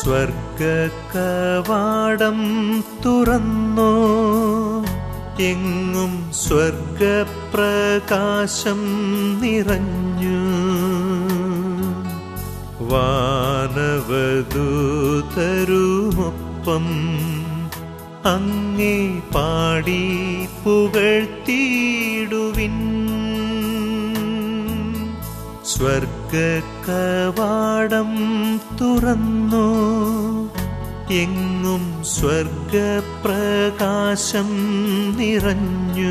സ്വർഗ കവാടം തുറന്നോ എങ്ങും സ്വർഗപ്രകാശം നിറഞ്ഞു വാനവദൂതരുമൊപ്പം അങ്ങേ പാടി പുകഴ്ത്തിയിടുവിൻ സ്വർഗ കവാടം തുറന്നു എങ്ങും സ്വർഗപ്രകാശം നിറഞ്ഞു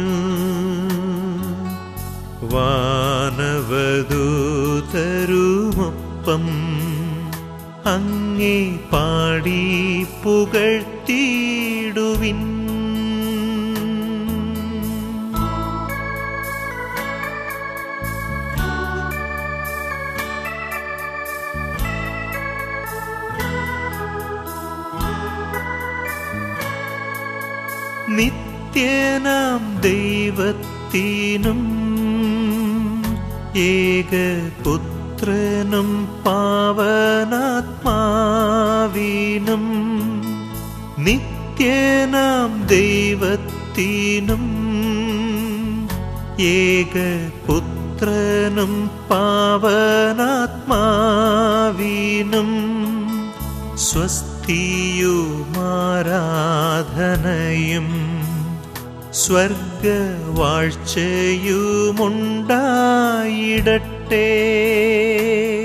വാനവദൂതരുമൊപ്പം അങ്ങേ പാടി പുകഴ്ത്തിയിടുവിൻ നിത്യനാം ദൈവത്തിനും ഏകപുത്രനും പാവനാത്മാവിനും നിത്യനാം ദൈവത്തിനും ഏകപുത്രനും പാവനാത്മാവിനും സ്വസ്തിയുമാരാധനയും സ്വർഗവാഴ്ചയുമുണ്ടായിടട്ടെ